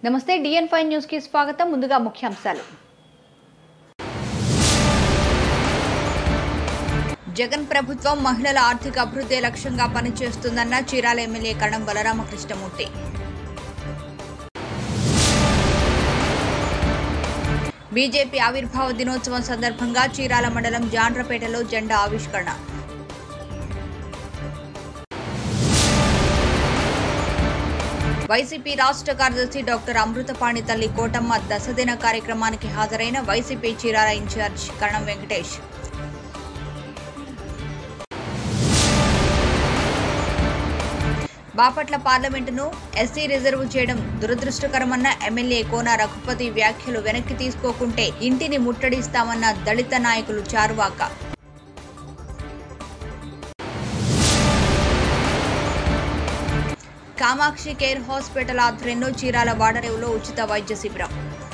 నమస్తే డిఎన్ five news కి స్వాగతం ముందుగా ముఖ్యాంశాలు జగన్ ప్రభుత్వం మహిళల ఆర్థిక అభివృద్ధి లక్ష్యంగా పనిచేస్తుందన్న చీరాల ఎమ్మెల్యే కణం బలరామకృష్ణమూర్తి బీజేపీ ఆవిర్భావ దినోత్సవం సందర్భంగా చీరాల మండలం జాండ్రపేటలో జెండా ఆవిష్కరణ వైసీపీ రాష్ట్ర కార్యదర్శి డాక్టర్ అమృతపాణి తల్లి కోటమ్మ దశదిన కార్యక్రమానికి హాజరైన వైసీపీ చీరాల ఇన్ఛార్జ్ కణం వెంకటేష్ బాపట్ల పార్లమెంటును ఎస్సీ రిజర్వ్ చేయడం దురదృష్టకరమన్న ఎమ్మెల్యే కోన రఘుపతి వ్యాఖ్యలు వెనక్కి తీసుకోకుంటే ఇంటిని ముట్టడిస్తామన్న దళిత నాయకులు చారువాక కామాక్షి కేర్ హాస్పిటల్ ఆధ్వర్యంలో చీరాల వాడరేవులో ఉచిత వైద్య శిబిరం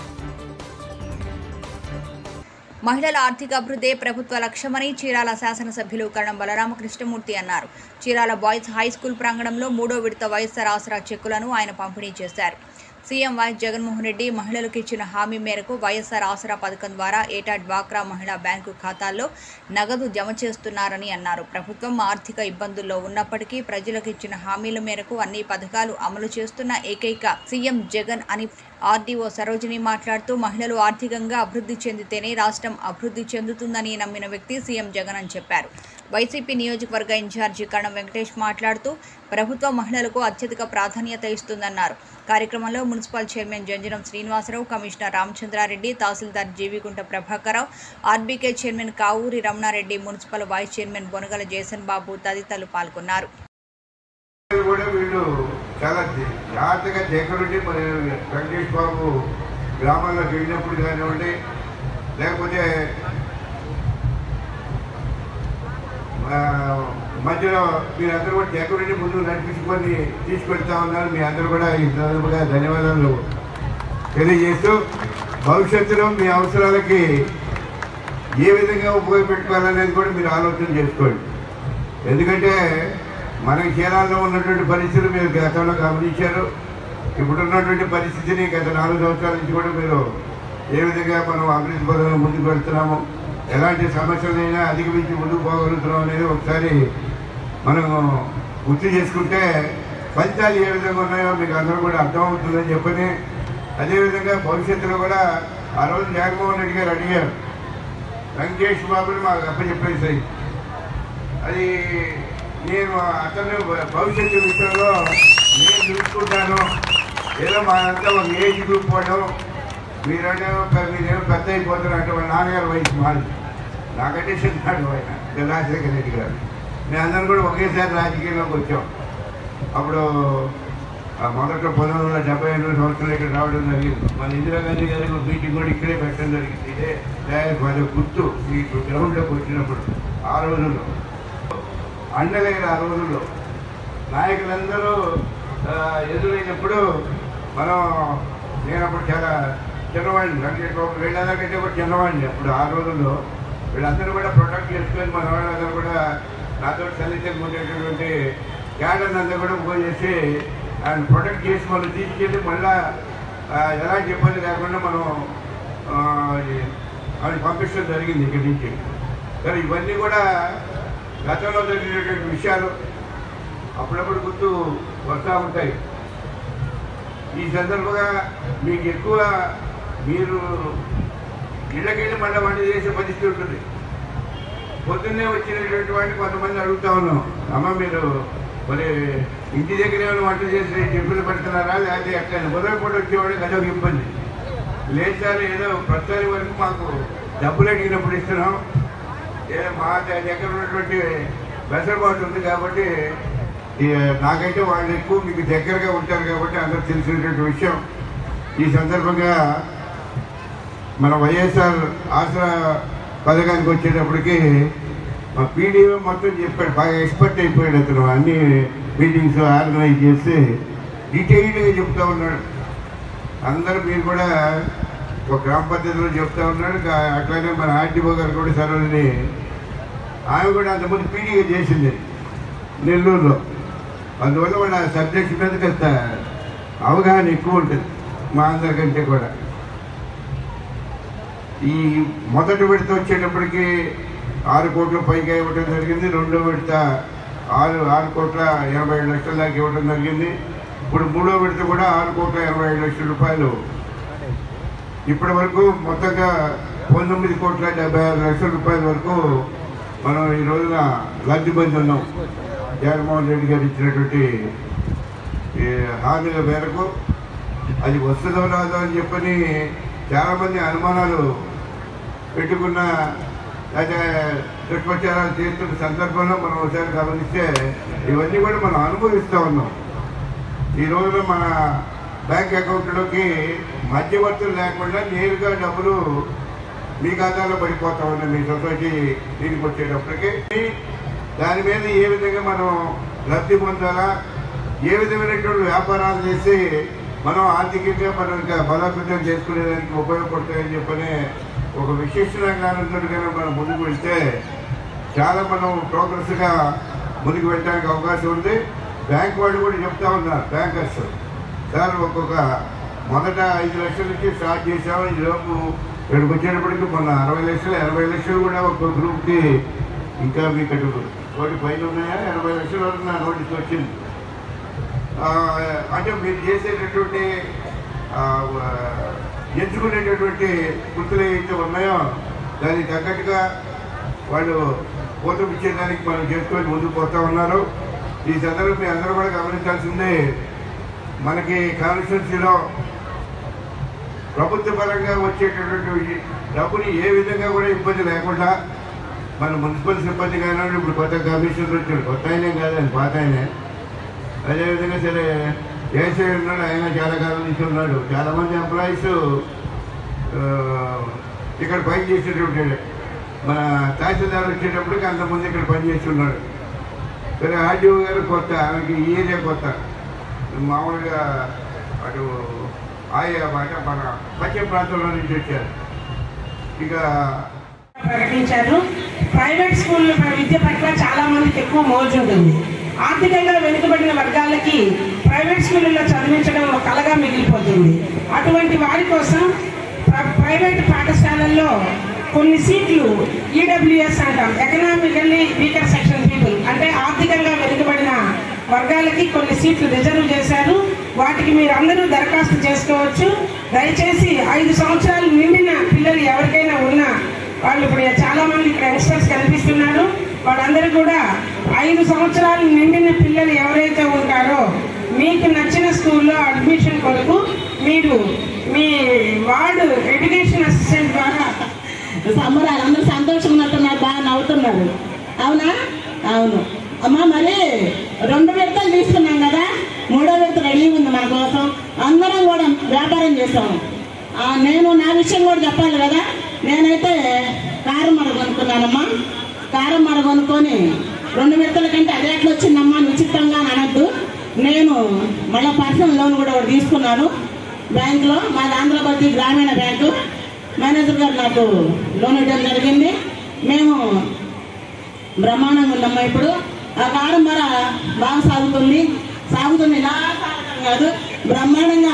మహిళల ఆర్థిక అభివృద్ధే ప్రభుత్వ లక్ష్యమని చీరాల శాసనసభ్యులు కరణం బలరామకృష్ణమూర్తి అన్నారు చీరాల బాయ్స్ హై స్కూల్ ప్రాంగణంలో మూడో విడత వైఎస్ఆర్ ఆసరా చెక్కులను ఆయన పంపిణీ చేశారు సీఎం వైఎస్ జగన్మోహన్ రెడ్డి మహిళలకు ఇచ్చిన హామీ మేరకు వైఎస్ఆర్ ఆసరా పథకం ద్వారా ఏటా డ్వాక్రా మహిళా బ్యాంకు ఖాతాల్లో నగదు జమ చేస్తున్నారని అన్నారు ప్రభుత్వం ఆర్థిక ఇబ్బందుల్లో ఉన్నప్పటికీ ప్రజలకు ఇచ్చిన హామీల మేరకు అన్ని పథకాలు అమలు చేస్తున్న ఏకైక సీఎం జగన్ అని ఆర్డీఓ సరోజిని మాట్లాడుతూ మహిళలు ఆర్థికంగా అభివృద్ధి చెందితేనే రాష్ట్రం అభివృద్ధి చెందుతుందని నమ్మిన వ్యక్తి సీఎం జగన్ అని చెప్పారు వైసీపీ నియోజకవర్గ ఇన్ఛార్జి కణం వెంకటేష్ మాట్లాడుతూ ప్రభుత్వం మహిళలకు అత్యధిక ప్రాధాన్యత ఇస్తుందన్నారు కార్యక్రమంలో municipal chairman Janjanam Srinivasarao commissioner Ramachandrareddy tahsildar Jeevigunta Prabhakararao RBK chairman Kavuri Ramanareddy municipal vice chairman Bonagala Jason Babu తదితరులు పాల్గొన్నారు కూడా వీళ్ళు చాలా జా- జాగ్రత్తగా సెక్యూరిటీ మరి వెంకటేష్ బాబు గ్రామాల్లోకి వెళ్ళినప్పుడు కానివ్వండి లేకపోతే ఆ, మధ్యలో మీరందరూ కూడా సెక్యూరిటీ ముందు నడిపించుకొని తీసుకెళ్తా ఉన్నారు మీ అందరూ కూడా ఈ సందర్భంగా ధన్యవాదాలు తెలియజేస్తూ భవిష్యత్తులో మీ అవసరాలకి ఏ విధంగా ఉపయోగపెట్టుకోవాలనేది కూడా మీరు ఆలోచన చేసుకోండి ఎందుకంటే మన క్షీరాల్లో ఉన్నటువంటి పరిస్థితులు మీరు గతంలో గమనించారు ఇప్పుడున్నటువంటి పరిస్థితిని గత నాలుగు సంవత్సరాల నుంచి కూడా మీరు ఏ విధంగా మనం అభివృద్ధి పదంలో ముందుకు వెళ్తున్నాము ఎలాంటి సమస్యలైనా అధిగమించి ముందుకు పోగలుగుతున్నాం అనేది ఒకసారి మనం గుర్తు చేసుకుంటే ఫలితాలు ఏ విధంగా ఉన్నాయో మీకు అందరూ కూడా అర్థమవుతుందని చెప్పని అదేవిధంగా భవిష్యత్తులో కూడా ఆ రోజు జగన్మోహన్ రెడ్డి గారు అడిగారు వెంకటేష్ బాబుని మాకు అప్పచెప్పేసి అది నేను అతను భవిష్యత్తు విషయంలో నేను చూసుకుంటాను ఏదో మా అంతా ఒక ఏజ్ గ్రూప్ పోవడం మీరేమో పె- మీరేమో పెద్ద అయిపోతారు అంటే వాళ్ళ నాన్నగారు వయసు మాది నాకంటే చిన్నాడు ఆయన ఇంకా రాజశేఖర రెడ్డి గారు మేము అందరం కూడా ఒకేసారి రాజకీయంలోకి వచ్చాం అప్పుడు ఆ మొదట్లో పంతొమ్మిది వందల డెబ్బై ఎనిమిది సంవత్సరాలు ఇక్కడ రావడం జరిగింది మన ఇందిరాగాంధీ గారి మీటింగ్ కూడా ఇక్కడే పెట్టడం జరిగింది ఇదే డైరెక్ట్ వాళ్ళ గుర్తు ఈ గ్రౌండ్లోకి వచ్చినప్పుడు ఆ రోజుల్లో అండలేరు ఆ రోజుల్లో నాయకులందరూ ఆ, ఎదురైనప్పుడు మనం నేను అప్పుడు చాలా చిన్నవాడిని వెంకటేశ్వర బాబు వీళ్ళందరికంటే కూడా చిన్నవాడిని అప్పుడు ఆ రోజుల్లో వీళ్ళందరూ కూడా ప్రొటెక్ట్ చేసుకొని మన వాళ్ళందరూ కూడా నాతో సన్నిహితంగా ఉండేటటువంటి క్యాడర్ని అందరూ కూడా ఫోన్ చేసి ఆయన ప్రొటెక్ట్ చేసి మనం తీసుకెళ్ళి మళ్ళా ఆ, ఎలాంటి ఇబ్బంది లేకుండా మనం ఆ, ఆయన పంపించడం జరిగింది ఇక్కడి నుంచి కానీ ఇవన్నీ కూడా గతంలో జరిగినటువంటి విషయాలు అప్పుడప్పుడు గుర్తు వస్తూ ఉంటాయి ఈ సందర్భంగా మీకు ఎక్కువ మీరు ఇళ్ళకెళ్ళి మళ్ళీ వంట చేసే పరిస్థితి ఉంటుంది పొద్దున్నే వచ్చినటువంటి వాడిని కొంతమంది అడుగుతా ఉన్నాం అమ్మ మీరు మరి ఇంటి దగ్గర ఏమైనా వంట చేసి టిఫిన్లు పెడుతున్నారా లేకపోతే ఎక్కడ ఉదయం పూట వచ్చేవాడికి అదొక ఇబ్బంది లేదు సార్ ఏదో ప్రస్తుతానికి వరకు మాకు డబ్బులు అడిగినప్పుడు ఇస్తున్నాం ఏదో మా దగ్గర ఉన్నటువంటి వెసులుబాటు ఉంది కాబట్టి ఈ నాకైతే వాళ్ళు ఎక్కువ మీకు దగ్గరగా ఉంటారు కాబట్టి అందరూ తెలిసినటువంటి విషయం ఈ సందర్భంగా మన వైఎస్ఆర్ ఆసరా పథకానికి వచ్చేటప్పటికి మా పీడీఓ మొత్తం చెప్పాడు బాగా ఎక్స్పర్ట్ అయిపోయాడు అతను అన్ని మీటింగ్స్ ఆర్గనైజ్ చేసి డీటెయిల్డ్గా చెప్తా ఉన్నాడు అందరూ మీరు కూడా ఒక గ్రామ పద్ధతిలో చెప్తా ఉన్నాడు కా- అట్లానే మన ఆర్టీఓ గారు కూడా సరోజిని ఆమె కూడా అంతకుముందు పీడీగా చేసింది నెల్లూరులో అందువల్ల వాళ్ళ సబ్జెక్ట్ మీద కాస్త అవగాహన ఎక్కువ ఉంటుంది మా అందరికంటే కూడా ఈ మొదటి విడత వచ్చేటప్పటికి ఆరు కోట్ల పైగా ఇవ్వడం జరిగింది రెండో విడత ఆరు ఆరు కోట్ల ఎనభై ఏడు లక్షల దాకా ఇవ్వడం జరిగింది ఇప్పుడు మూడో విడత కూడా ఆరు కోట్ల ఎనభై ఏడు లక్షల రూపాయలు ఇప్పటి వరకు మొత్తంగా పంతొమ్మిది కోట్ల డెబ్బై ఆరు లక్షల రూపాయల వరకు మనం ఈ రోజున లబ్ధి పొంది ఉన్నాం జగన్మోహన్ రెడ్డి గారు ఇచ్చినటువంటి ఈ హామీల మేరకు అది వస్తుందో రాదో అని చెప్పని చాలామంది అనుమానాలు పెట్టుకున్న అయితే దుష్ప్రచారాలు చేస్తున్న సందర్భంలో మనం ఒకసారి గమనిస్తే ఇవన్నీ కూడా మనం అనుభవిస్తూ ఉన్నాం ఈ రోజున మన బ్యాంక్ అకౌంట్లోకి మధ్యవర్తులు లేకుండా నేరుగా డబ్బులు మీ ఖాతాలో పడిపోతా ఉన్నాయి మీ సొసైటీ దీనికి వచ్చేటప్పటికి దాని మీద ఏ విధంగా మనం లబ్ధి పొందాలా ఏ విధమైనటువంటి వ్యాపారాలు చేసి మనం ఆర్థికంగా మనం ఇంకా బలోపేతం చేసుకునేదానికి ఉపయోగపడతాయని చెప్పని ఒక విశిష్ట రంగాలతో కనుక మనం ముందుకు వెళ్తే చాలా మనం ప్రోగ్రెస్గా ముందుకు వెళ్ళడానికి అవకాశం ఉంది బ్యాంక్ వాళ్ళు కూడా చెప్తా ఉన్నారు బ్యాంకర్స్ సార్ ఒక్కొక్క మొదట ఐదు లక్షల నుంచి స్టార్ట్ చేసాము ఈ లోపు ఇక్కడికి వచ్చేటప్పటికి మొన్న అరవై లక్షలు ఎనభై లక్షలు కూడా ఒక్కొక్క గ్రూప్కి ఇంకా మీకు అటు కోటి పైన ఉన్నాయా ఎనభై లక్షల వరకు నా నోటీస్ వచ్చింది ఆ, అంటే మీరు చేసేటటువంటి ఆ, ఆ, ఎంచుకునేటటువంటి గుర్తులు ఏవైతే ఉన్నాయో దానికి తగ్గట్టుగా వాళ్ళు పోతం ఇచ్చేదానికి మనం చేసుకొని ముందుకు పోతా ఉన్నారు ఈ సందర్భం మీ అందరూ కూడా గమనించాల్సిందే మనకి కాన్స్టిట్యున్సీలో ప్రభుత్వ పరంగా వచ్చేటటువంటి డబ్బుని ఏ విధంగా కూడా ఇబ్బంది లేకుండా మన మున్సిపల్ సిబ్బంది కానీ ఇప్పుడు కొత్త కమిషనర్ వచ్చాడు కొత్త ఆయనే కాదండి పాత ఆయనే అదేవిధంగా సరే ఏసీ ఉన్నాడు ఆయన చాలా కాలం నుంచి ఉన్నాడు చాలామంది ఎంప్లాయీస్ ఇక్కడ పని చేసేటువంటి మన తహసీల్దార్ వచ్చేటప్పటికి అంతమంది ఇక్కడ పని చేసి ఉన్నాడు సరే ఆర్డీఓ గారు కొత్త ఆమెకి ఈ ఏరియా కొత్త మామూలుగా అటు ఆయా మాట మన పశ్చిమ ప్రాంతంలో నుంచి వచ్చారు ఇక ప్రకటించారు ప్రైవేట్ స్కూల్ విద్య పట్ల చాలా మందికి ఎక్కువ మోజు ఉంటుంది ఆర్థికంగా వెనుకబడిన వర్గాలకి ప్రైవేట్ స్కూళ్ళలో చదివించడం ఒక కలగా మిగిలిపోతుంది అటువంటి వారి కోసం ప్ర- ప్రైవేట్ పాఠశాలల్లో కొన్ని సీట్లు ఈడబ్ల్యూఎస్ అంటాం ఎకనామికల్లీ వీకర్ సెక్షన్ పీపుల్ అంటే ఆర్థికంగా వెనుకబడిన వర్గాలకి కొన్ని సీట్లు రిజర్వ్ చేశారు వాటికి మీరు అందరూ దరఖాస్తు చేసుకోవచ్చు దయచేసి ఐదు సంవత్సరాలు నిండిన పిల్లలు ఎవరికైనా ఉన్నా వాళ్ళు ఇప్పుడు చాలా మంది ఇక్కడ యంగ్స్టర్స్ కనిపిస్తున్నారు వాళ్ళందరూ కూడా ఐదు సంవత్సరాలు నిండిన పిల్లలు ఎవరైతే ఉంటారో మీకు నచ్చిన స్కూల్లో అడ్మిషన్ కొరకు మీరు మీ వార్డు ఎడ్యుకేషన్ అసిస్టెంట్ ద్వారా సంబరాలు అందరూ సంతోషం ఉన్నట్టున్నారు బాగా నవ్వుతున్నారు అవునా అవును అమ్మా మరి రెండు విడతలు తీసుకున్నాం కదా మూడో విడత రెడీ ఉంది మన కోసం అందరం కూడా వ్యాపారం చేసాము ఆ, నేను నా విషయం కూడా చెప్పాలి కదా నేనైతే కారం మడ కొనుక్కున్నానమ్మా కారం మడ కొనుక్కొని రెండు విడతల కంటే అది ఎట్లా వచ్చిందమ్మా అని ఉచితంగా అని అనొద్దు నేను మళ్ళీ పర్సనల్ లోన్ కూడా ఒకటి తీసుకున్నాను బ్యాంకులో మాది ఆంధ్రప్రదేశ్ గ్రామీణ బ్యాంకు మేనేజర్ గారు నాకు లోన్ ఇవ్వడం జరిగింది మేము బ్రహ్మాండంగా ఉన్నాము ఇప్పుడు ఆ కారం మర బాగా సాగుతుంది సాగుతుంది ఇలా సాగటం కాదు బ్రహ్మాండంగా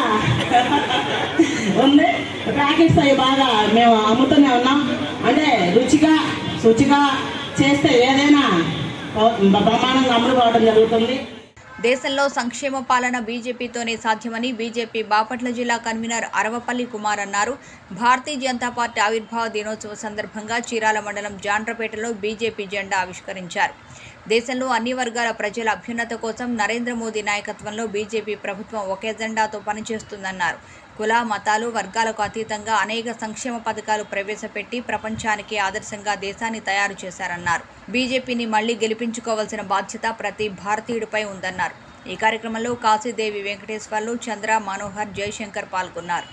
ఉంది ప్యాకెట్స్ అవి బాగా మేము అమ్ముతూనే ఉన్నాం అంటే రుచిగా శుచిగా చేస్తే ఏదైనా బ్రహ్మాండంగా అమ్ముడుపోవడం జరుగుతుంది దేశంలో సంక్షేమ పాలన బీజేపీతోనే సాధ్యమని బీజేపీ బాపట్ల జిల్లా కన్వీనర్ అరవపల్లి కుమార్ అన్నారు భారతీయ జనతా పార్టీ ఆవిర్భావ దినోత్సవ సందర్భంగా చీరాల మండలం జాండ్రపేటలో బీజేపీ జెండా ఆవిష్కరించారు దేశంలో అన్ని వర్గాల ప్రజల అభ్యున్నత కోసం నరేంద్ర మోదీ నాయకత్వంలో బీజేపీ ప్రభుత్వం ఒకే జెండాతో పనిచేస్తుందన్నారు కుల మతాలు వర్గాలకు అతీతంగా అనేక సంక్షేమ పథకాలు ప్రవేశపెట్టి ప్రపంచానికి ఆదర్శంగా దేశాన్ని తయారు చేశారన్నారు బీజేపీని మళ్లీ గెలిపించుకోవాల్సిన బాధ్యత ప్రతి భారతీయుడిపై ఉందన్నారు ఈ కార్యక్రమంలో కాశీదేవి వెంకటేశ్వర్లు చంద్ర మనోహర్ జయశంకర్ పాల్గొన్నారు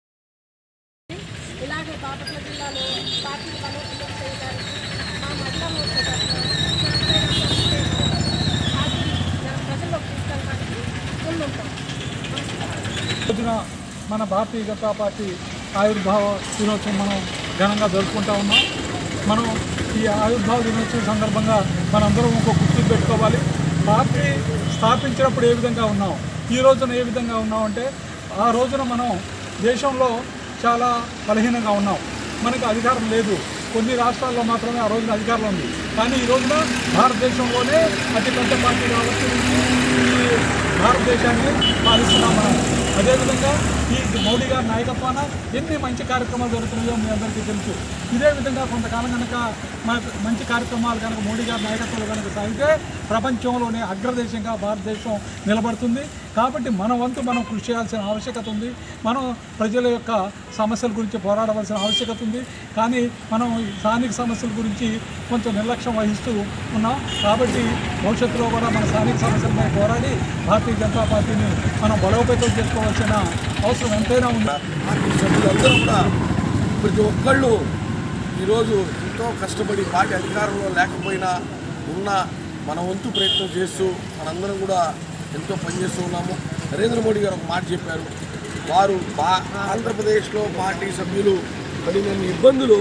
ఇలాగే బాపట్ల జిల్లాలో పార్టీలు బలోపేతం చేయడానికి మా మహిళా మోర్చా తరఫున పార్టీ ప్రజల్లోకి తీసుకెళ్ళడానికి ముందుంటాం రోజున మన భారతీయ జనతా పార్టీ ఆవిర్భావ దినోత్సవం మనం ఘనంగా జరుపుకుంటా ఉన్నాం మనం ఈ ఆవిర్భావ దినోత్సవం సందర్భంగా మనందరం ఒక గుర్తు పెట్టుకోవాలి పార్టీ స్థాపించినప్పుడు ఏ విధంగా ఉన్నాం ఈ రోజున ఏ విధంగా ఉన్నాం అంటే ఆ రోజున మనం దేశంలో చాలా బలహీనంగా ఉన్నాం మనకు అధికారం లేదు కొన్ని రాష్ట్రాల్లో మాత్రమే ఆ రోజున అధికారం ఉంది కానీ ఈ రోజున భారతదేశంలోనే అతిపెద్ద పార్టీ కాబట్టి ఈ భారతదేశాన్ని పాలిస్తున్నాం మనం అదేవిధంగా ఈ మోడీ గారి నాయకత్వాన ఎన్ని మంచి కార్యక్రమాలు జరుగుతున్నాయో మీ అందరికీ తెలుసు ఇదే విధంగా కొంతకాలం కనుక మన మంచి కార్యక్రమాలు కనుక మోడీ గారి నాయకత్వంలో కనుక సాగితే ప్రపంచంలోనే అగ్రదేశంగా భారతదేశం నిలబడుతుంది కాబట్టి మన వంతు మనం కృషి చేయాల్సిన ఆవశ్యకత ఉంది మనం ప్రజల యొక్క సమస్యల గురించి పోరాడవలసిన ఆవశ్యకత ఉంది కానీ మనం ఈ స్థానిక సమస్యల గురించి కొంచెం నిర్లక్ష్యం వహిస్తూ ఉన్నాం కాబట్టి భవిష్యత్తులో కూడా మన స్థానిక సమస్యలపై పోరాడి భారతీయ జనతా పార్టీని మనం బలోపేతం చేసుకోవాల్సిన అవసరం ఎంతైనా ఉంది పార్టీ సభ్యులందరూ కూడా ప్రతి ఒక్కళ్ళు ఈరోజు ఎంతో కష్టపడి పార్టీ అధికారంలో లేకపోయినా ఉన్న మన వంతు ప్రయత్నం చేస్తూ మనందరం కూడా ఎంతో పనిచేస్తూ ఉన్నాము నరేంద్ర మోడీ గారు ఒక మాట చెప్పారు వారు బా ఆంధ్రప్రదేశ్లో పార్టీ సభ్యులు పడిన ఇబ్బందులు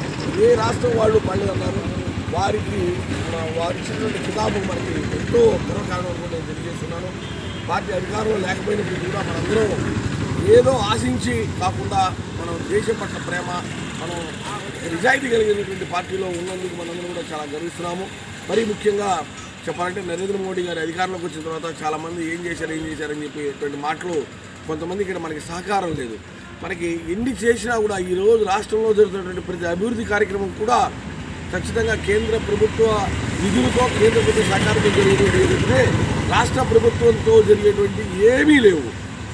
ఏ రాష్ట్రం వాళ్ళు పడలేదన్నారు వారికి మన- వారు ఇచ్చినటువంటి కితాబు మనకి ఎంతో గర్వకారణం కూడా నేను తెలియజేస్తున్నాను పార్టీ అధికారంలో లేకపోయినప్పుడు కూడా మనందరం ఏదో ఆశించి కాకుండా మనం దేశం పట్ల ప్రేమ మనం నిజాయితీ కలిగినటువంటి పార్టీలో ఉన్నందుకు మనందరం కూడా చాలా గర్విస్తున్నాము మరీ ముఖ్యంగా చెప్పాలంటే నరేంద్ర మోడీ గారి అధికారంలోకి వచ్చిన తర్వాత చాలామంది ఏం చేశారు ఏం చేశారని చెప్పేటువంటి మాటలు కొంతమంది ఇక్కడ మనకి సహకారం లేదు మనకి ఎన్ని చేసినా కూడా ఈరోజు రాష్ట్రంలో జరుగుతున్నటువంటి ప్రతి అభివృద్ధి కార్యక్రమం కూడా ఖచ్చితంగా కేంద్ర ప్రభుత్వ నిధులతో కేంద్ర ప్రభుత్వ సహకారంతో జరిగేటువంటి ఏదైతే రాష్ట్ర ప్రభుత్వంతో జరిగేటువంటి ఏమీ లేవు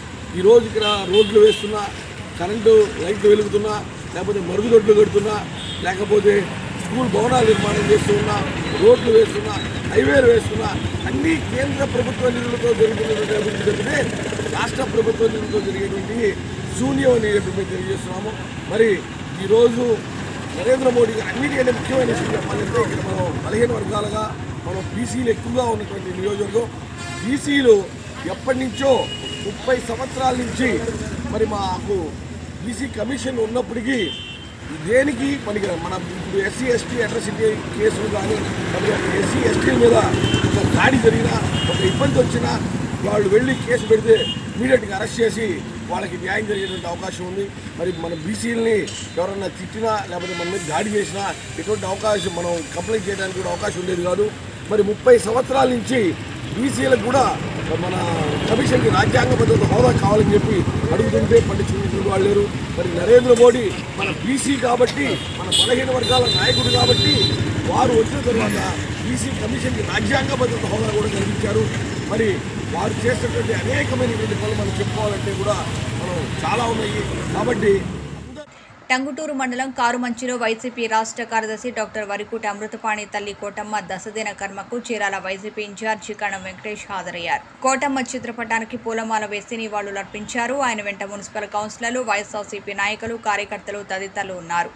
ఈ రోజు ఇక్కడ రోడ్లు వేస్తున్నా కరెంటు లైట్లు వెలుగుతున్నా లేకపోతే మరుగుదొడ్లు కడుతున్నా లేకపోతే స్కూల్ భవనాలు నిర్మాణం చేస్తున్నా రోడ్లు వేస్తున్నా హైవేలు వేస్తున్నా అన్నీ కేంద్ర ప్రభుత్వ నిధులతో జరుగుతున్నటువంటి అభివృద్ధి జరిగితే రాష్ట్ర ప్రభుత్వ నిధులతో జరిగేటువంటి శూన్యం అని చెప్పి మేము తెలియజేస్తున్నాము మరి ఈరోజు నరేంద్ర మోడీ గారు అన్నిటికంటే ముఖ్యమైన విషయం చెప్పాలంటే ఇక్కడ మనం పదిహేను వర్గాలుగా మనం బీసీలు ఎక్కువగా ఉన్నటువంటి నియోజకవర్గం బీసీలు ఎప్పటి నుంచో ముప్పై సంవత్సరాల నుంచి మరి మాకు బీసీ కమిషన్ ఉన్నప్పటికీ దేనికి మనకి మన ఇప్పుడు ఎస్సీ ఎస్టీ అట్రాసిటీ కేసులు కానీ ఎస్సీ ఎస్టీల మీద ఒక దాడి జరిగినా ఒక ఇబ్బంది వచ్చినా వాళ్ళు వెళ్ళి కేసు పెడితే ఇమీడియట్గా అరెస్ట్ చేసి వాళ్ళకి న్యాయం జరిగేటువంటి అవకాశం ఉంది మరి మన బీసీలని ఎవరన్నా తిట్టినా లేకపోతే మన మీద దాడి చేసినా ఎటువంటి అవకాశం మనం కంప్లైంట్ చేయడానికి కూడా అవకాశం ఉండేది కాదు మరి ముప్పై సంవత్సరాల నుంచి బీసీలకు కూడా మన కమిషన్కి రాజ్యాంగ భద్రత హోదా కావాలని చెప్పి అడుగుతుంటే పట్టించుకునేటువంటి వాళ్ళు లేరు మరి నరేంద్ర మోడీ మన బీసీ కాబట్టి మన బలహీన వర్గాల నాయకుడు కాబట్టి వారు వచ్చిన తర్వాత బీసీ కమిషన్కి రాజ్యాంగ భద్రత హోదా కూడా కల్పించారు మరి వారు చేసినటువంటి అనేకమైనటువంటి పనులు మనం చెప్పుకోవాలంటే కూడా మనం చాలా ఉన్నాయి కాబట్టి టంగుటూరు మండలం కారుమంచిలో వైసీపీ రాష్ట్ర కార్యదర్శి డాక్టర్ వరికుట అమృతపాణి తల్లి కోటమ్మ దశదిన కర్మకు చీరాల వైసీపీ ఇన్ఛార్జి కణం వెంకటేష్ హాజరయ్యారు కోటమ్మ చిత్రపటానికి పూలమాల వేసి నివాళులు అర్పించారు ఆయన వెంట మున్సిపల్ కౌన్సిలర్లు వైఎస్ఆర్సీపీ నాయకులు కార్యకర్తలు తదితరులు ఉన్నారు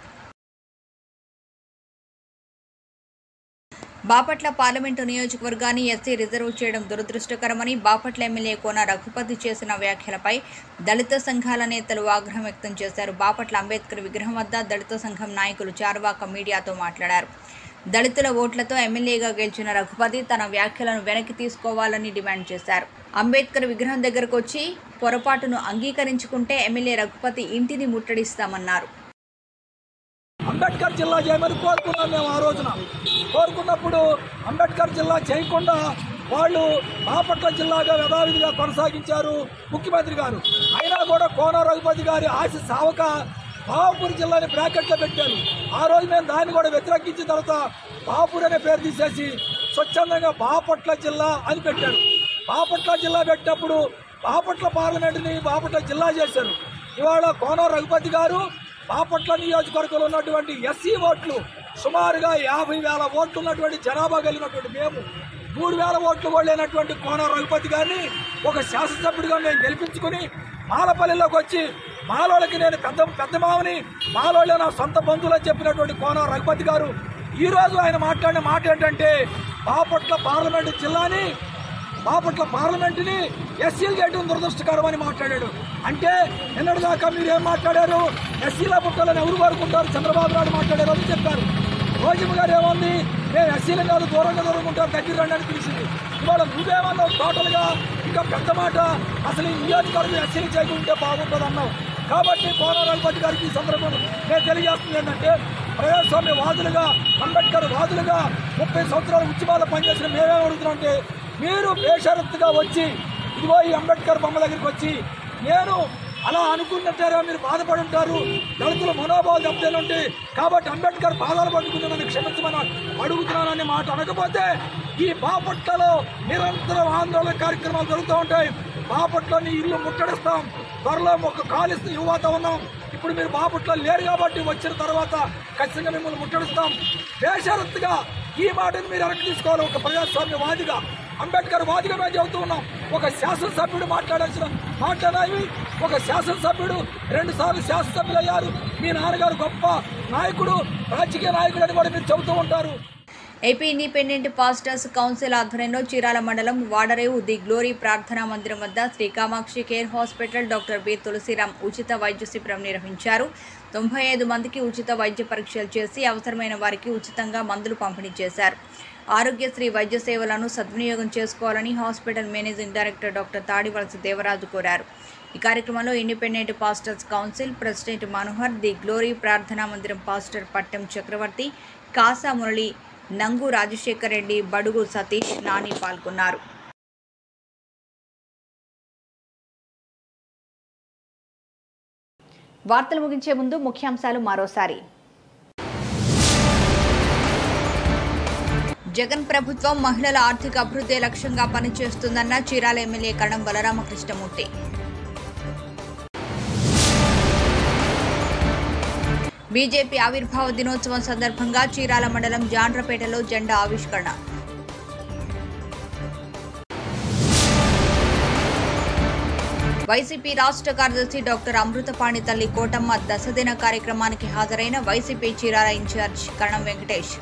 బాపట్ల పార్లమెంటు నియోజకవర్గాన్ని ఎస్సీ రిజర్వ్ చేయడం దురదృష్టకరమని బాపట్ల ఎమ్మెల్యే కోన రఘుపతి చేసిన వ్యాఖ్యలపై దళిత సంఘాల నేతలు ఆగ్రహం వ్యక్తం చేశారు బాపట్ల అంబేద్కర్ విగ్రహం వద్ద దళిత సంఘం నాయకులు చార్వాక మీడియాతో మాట్లాడారు దళితుల ఓట్లతో ఎమ్మెల్యేగా గెలిచిన రఘుపతి తన వ్యాఖ్యలను వెనక్కి తీసుకోవాలని డిమాండ్ చేశారు అంబేద్కర్ విగ్రహం దగ్గరకు వచ్చి పొరపాటును అంగీకరించుకుంటే ఎమ్మెల్యే రఘుపతి ఇంటిని ముట్టడిస్తామన్నారు అంబేద్కర్ జిల్లా చేయమని కోరుకున్నాం మేము ఆ రోజున కోరుకున్నప్పుడు అంబేద్కర్ జిల్లా చేయకుండా వాళ్ళు బాపట్ల జిల్లాగా యథావిధిగా కొనసాగించారు ముఖ్యమంత్రి గారు అయినా కూడా కోన రఘుపతి గారి ఆశ సావక బావపూర్ జిల్లాని బ్రాకెట్లో పెట్టారు ఆ రోజు మేము దాన్ని కూడా వ్యతిరేకించిన తర్వాత బాపూర్ అనే పేరు తీసేసి స్వచ్ఛందంగా బాపట్ల జిల్లా అని పెట్టారు బాపట్ల జిల్లా పెట్టినప్పుడు బాపట్ల పార్లమెంటుని బాపట్ల జిల్లా చేశారు ఇవాళ కోన రఘుపతి గారు బాపట్ల నియోజకవర్గంలో ఉన్నటువంటి ఎస్సీ ఓట్లు సుమారుగా యాభై వేల ఓట్లు ఉన్నటువంటి జనాభా కలిగినటువంటి మేము మూడు వేల ఓట్లు కూడా లేనటువంటి కోన రఘుపతి గారిని ఒక శాసనసభ్యుడిగా మేము గెలిపించుకుని మాలపల్లిలోకి వచ్చి మాలోళ్ళకి నేను పెద్ద పెద్ద మామని మాలోళ్ళే నా సొంత బంధువులు అని చెప్పినటువంటి కోన రఘుపతి గారు ఈ రోజు ఆయన మాట్లాడిన మాట ఏంటంటే బాపట్ల పార్లమెంటు జిల్లాని బాపట్ల పార్లమెంటుని ఎస్సీలు చేయడం దురదృష్టకరం అని మాట్లాడాడు అంటే నిన్నటిదాకా మీరు ఏం మాట్లాడారు ఎస్సీల పుట్టాలని ఎవరు కోరుకుంటారు చంద్రబాబు నాయుడు మాట్లాడారు అని చెప్పారు రోజమ్మ గారు ఏముంది మేము ఎస్సీలు కాదు దూరంగా దూరంగా ఉంటారు దగ్గర రండి అని పిలిచింది ఇవాళ నువ్వేమన్నావు టోటల్గా ఇంకా పెద్ద మాట అసలు ఈ నియోజకవర్గం ఎస్సీలు చేయకుంటే బాగుంటుంది అన్నావు కాబట్టి కోన రఘుపతి గారికి ఈ సందర్భంలో నేను తెలియజేస్తుంది ఏంటంటే ప్రజాస్వామ్య వాదులుగా అంబేద్కర్ వాదులుగా ముప్పై సంవత్సరాల ఉద్యమాలు పనిచేసిన మేమేం అడుగుతున్నాం అంటే మీరు బేషరత్తుగా వచ్చి ఇదిగో ఈ అంబేద్కర్ బొమ్మ దగ్గరికి వచ్చి నేను అలా అనుకున్నట్టారా మీరు బాధపడి ఉంటారు దళితుల మనోభావాలు దెబ్బతింటే కాబట్టి అంబేద్కర్ పాదాలు పట్టుకుని నన్ను క్షమించమని అడుగుతున్నాననే మాట అనకపోతే ఈ బాపట్లలో నిరంతరం ఆందోళన కార్యక్రమాలు జరుగుతూ ఉంటాయి బాపట్లోని ఇల్లు ముట్టడిస్తాం త్వరలో ఒక కాలిస్తూ యువత ఉన్నాం ఇప్పుడు మీరు బాపట్లో లేరు కాబట్టి వచ్చిన తర్వాత ఖచ్చితంగా మిమ్మల్ని ముట్టడిస్తాం బేషరత్తుగా ఈ మాటను మీరు వెనక్కి తీసుకోవాలి ఒక ప్రజాస్వామ్యవాదిగా అంబేద్కర్ వాదిగా మేము చెబుతూ ఉన్నాం ఒక శాసనసభ్యుడు మాట్లాడాల్సిన మాట్లాడాలి ఒక శాసనసభ్యుడు రెండు సార్లు శాసనసభ్యులు అయ్యారు మీ నాన్నగారు గొప్ప నాయకుడు రాజకీయ నాయకుడు అని కూడా మీరు చెబుతూ ఉంటారు ఏపీ ఇండిపెండెంట్ పాస్టర్స్ కౌన్సిల్ ఆధ్వర్యంలో చీరాల మండలం వాడరేవు ది గ్లోరీ ప్రార్థనా మందిరం వద్ద Sri Kamakshi care hospital doctor B Tulasiram ఉచిత వైద్య శిబిరం నిర్వహించారు తొంభై ఐదు మందికి ఉచిత వైద్య పరీక్షలు చేసి అవసరమైన వారికి ఉచితంగా మందులు పంపిణీ చేశారు ఆరోగ్యశ్రీ వైద్య సేవలను సద్వినియోగం చేసుకోవాలని hospital managing director doctor Tadivalasi Devaraju కోరారు ఈ కార్యక్రమంలో independent pastors council president Manohar the glory ప్రార్థనా మందిరం పాస్టర్ పట్టెం చక్రవర్తి కాసా మురళి నంగు రాజశేఖర్ రెడ్డి బడుగు సతీష్ నాని పాల్గొన్నారు వార్తలు ముగించే ముందు ముఖ్యాంశాలు మరోసారి జగన్ ప్రభుత్వం మహిళల ఆర్థిక అభివృద్ధి లక్ష్యంగా పనిచేస్తుందన్న చీరాల ఎమ్మెల్యే కణం బలరామకృష్ణమూర్తి బీజేపీ ఆవిర్భావ దినోత్సవం సందర్భంగా చీరాల మండలం జాండ్రపేటలో జెండా ఆవిష్కరణ వైసీపీ రాష్ట్ర కార్యదర్శి డాక్టర్ అమృతపాణి తల్లి కోటమ్మ దశదిన కార్యక్రమానికి హాజరైన వైసీపీ చీరాల ఇన్ఛార్జ్ కరణం వెంకటేష్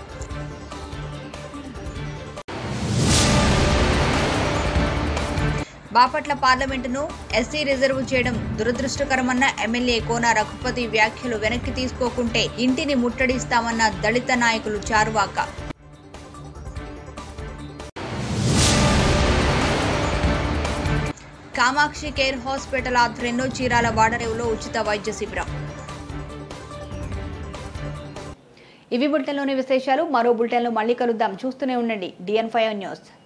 బాపట్ల పార్లమెంటును ఎస్సీ రిజర్వ్ చేయడం దురదృష్టకరమన్న ఎమ్మెల్యే కోన రఘుపతి వ్యాఖ్యలు వెనక్కి తీసుకోకుంటే ఇంటిని ముట్టడిస్తామన్న దళిత నాయకులు చారువాక కామాక్షి కేర్ హాస్పిటల్ ఆధ్వర్యంలో చీరాల వాడరేవులో ఉచిత వైద్య శిబిరం ఇవి బులెటిన్లోని విశేషాలు మరో బులెటిన్లో మళ్ళీ కలుద్దాం చూస్తూనే ఉండండి డిఎన్ ఫైవ్ న్యూస్